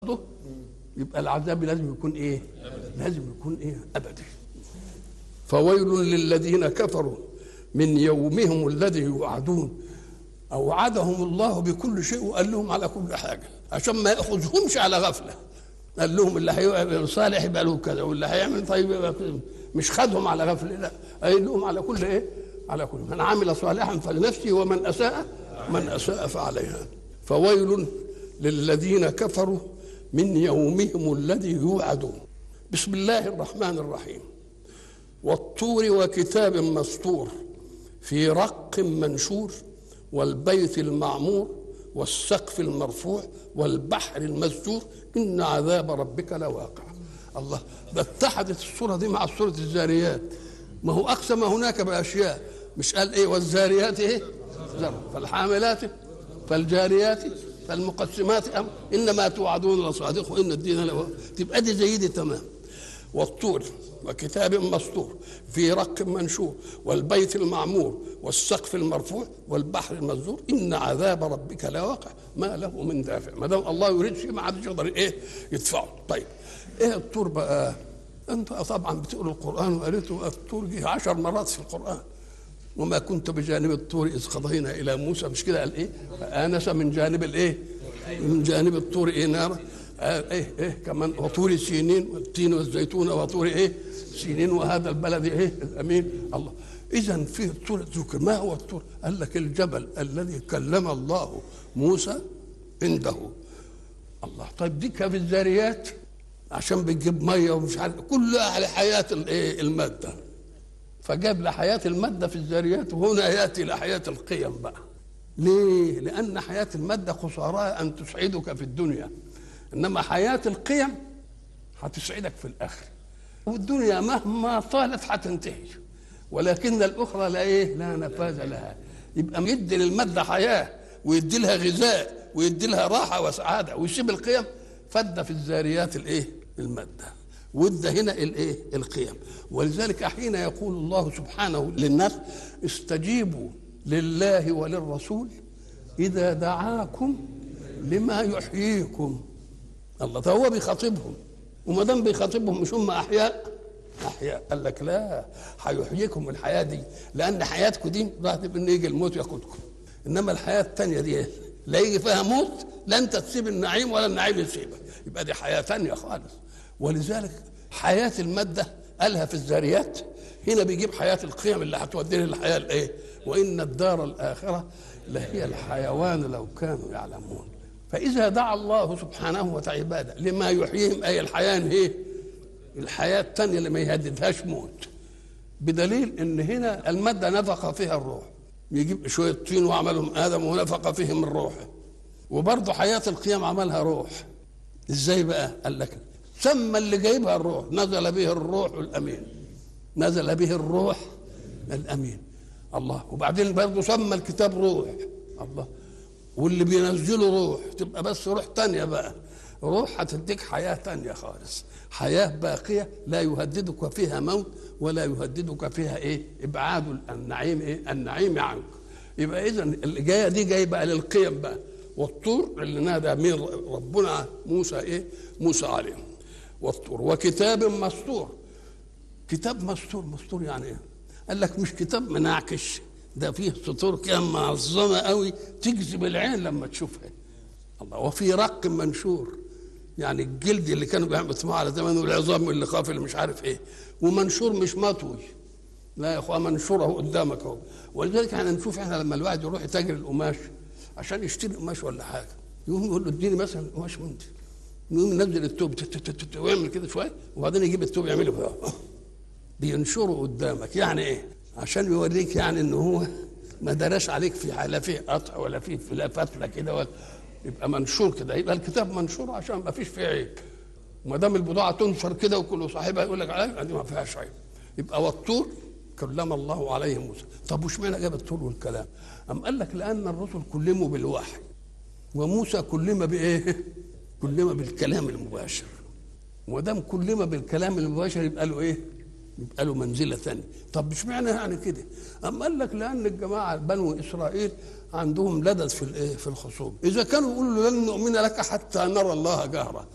برضه يبقى العذاب لازم يكون ايه لازم يكون ايه ابدي فويل للذين كفروا من يومهم الذي يوعدون اوعدهم الله بكل شيء وقال لهم على كل حاجه عشان ما ياخذهمش على غفله قال لهم اللي هيعمل صالح يبقى له كذا واللي هيعمل طيب يبقى كذا مش خدهم على غفله لا قال لهم على كل ايه على كل من عمل صالحا فلنفسه ومن اساء من اساء فعليها فويل للذين كفروا من يومهم الذي يوعدون بسم الله الرحمن الرحيم والطور وكتاب مسطور في رق منشور والبيت المعمور والسقف المرفوع والبحر المسجور ان عذاب ربك لواقع الله ده اتحدت الصوره دي مع صوره الزاريات ما هو اقسم هناك باشياء مش قال ايه والزاريات ايه زرع فالحاملات فالجاريات فالمقسمات أم انما توعدون لصادق وان الدين لواقع تبقى دي زي دي تمام والطور وكتاب مسطور في رق منشور والبيت المعمور والسقف المرفوع والبحر المسجور ان عذاب ربك لواقع ما له من دافع ما دام الله يريد شيء ما حدش يقدر ايه يدفعه طيب ايه الطور بقى انت طبعا بتقرا القران وقريته الطور جه عشر مرات في القران وما كنت بجانب الطور اذ قضينا الى موسى مش كده قال ايه انس من جانب الايه من جانب الطور ايه نارا آه ايه ايه كمان وطور سينين والتين والزيتون وطور ايه سينين وهذا البلد ايه الامين الله اذا في الطور ذكر ما هو الطور قال لك الجبل الذي كلم الله موسى عنده الله طيب دي كان في الذاريات عشان بتجيب ميه ومش عارف كلها على حياه الايه الماده فجاب لحياه الماده في الذاريات وهنا ياتي لحياه القيم بقى ليه؟ لأن حياة المادة خسارها أن تسعدك في الدنيا إنما حياة القيم هتسعدك في الآخرة والدنيا مهما طالت هتنتهي ولكن الأخرى لا إيه؟ لا نفاذ لها يبقى يدي للمادة حياة ويدي لها غذاء ويدي لها راحة وسعادة ويسيب القيم فد في الذاريات الإيه؟ المادة وده هنا الايه القيم ولذلك حين يقول الله سبحانه للناس استجيبوا لله وللرسول اذا دعاكم لما يحييكم الله ده هو بيخاطبهم وما دام بيخاطبهم مش هم احياء احياء قال لك لا هيحييكم الحياه دي لان حياتكم دي راح ان يجي الموت ياخدكم انما الحياه الثانيه دي لا يجي فيها موت لا انت تسيب النعيم ولا النعيم يسيبك يبقى دي حياه ثانيه خالص ولذلك حياه الماده قالها في الذاريات هنا بيجيب حياه القيم اللي هتودينا للحياه الايه وان الدار الاخره لهي الحيوان لو كانوا يعلمون فاذا دعا الله سبحانه وتعالى لما يحييهم اي الحياه هي الحياه الثانيه اللي ما يهددهاش موت بدليل ان هنا الماده نفخ فيها الروح يجيب شويه طين وعملهم ادم ونفخ فيهم الروح وبرضه حياه القيام عملها روح ازاي بقى قال لك سمى اللي جايبها الروح نزل به الروح الامين نزل به الروح الامين الله وبعدين برضه سمى الكتاب روح الله واللي بينزله روح تبقى بس روح تانية بقى روح هتديك حياة تانية خالص حياة باقية لا يهددك فيها موت ولا يهددك فيها ايه ابعاد النعيم ايه النعيم عنك يبقى اذا اللي جايه دي جايه بقى للقيم بقى والطور اللي نادى من ربنا موسى ايه موسى عليه والطور وكتاب مسطور كتاب مسطور مسطور يعني ايه قال لك مش كتاب منعكش ده فيه سطور كده معظمه قوي تجذب العين لما تشوفها الله وفي رق منشور يعني الجلد اللي كانوا بيعملوا على زمان والعظام اللي خاف اللي مش عارف ايه ومنشور مش مطوي لا يا اخوان منشور اهو قدامك اهو ولذلك احنا نشوف احنا لما الواحد يروح يتاجر القماش عشان يشتري قماش ولا حاجه يقوم يقول له اديني مثلا قماش منتج يقوم ينزل التوب ويعمل كده شويه وبعدين يجيب التوب يعمله كده بينشره قدامك يعني ايه عشان يوريك يعني ان هو ما دراش عليك في لا فيه قطع ولا فيه لا فتله كده ولا يبقى منشور كده يبقى الكتاب منشور عشان ما فيش فيه عيب وما دام البضاعه تنشر كده وكل صاحبها يقول لك عليها دي ما فيهاش عيب يبقى والطور كلم الله عليه موسى طب وش معنى جاب الطور والكلام أم قال لك لأن الرسل كلموا بالوحي وموسى كلم بإيه كلم بالكلام المباشر ودام كلم بالكلام المباشر يبقى له إيه يبقى له منزلة ثانية طب مش معنى يعني كده أم قال لك لأن الجماعة بنو إسرائيل عندهم لدد في الايه في الخصوم اذا كانوا يقولوا لن نؤمن لك حتى نرى الله جهره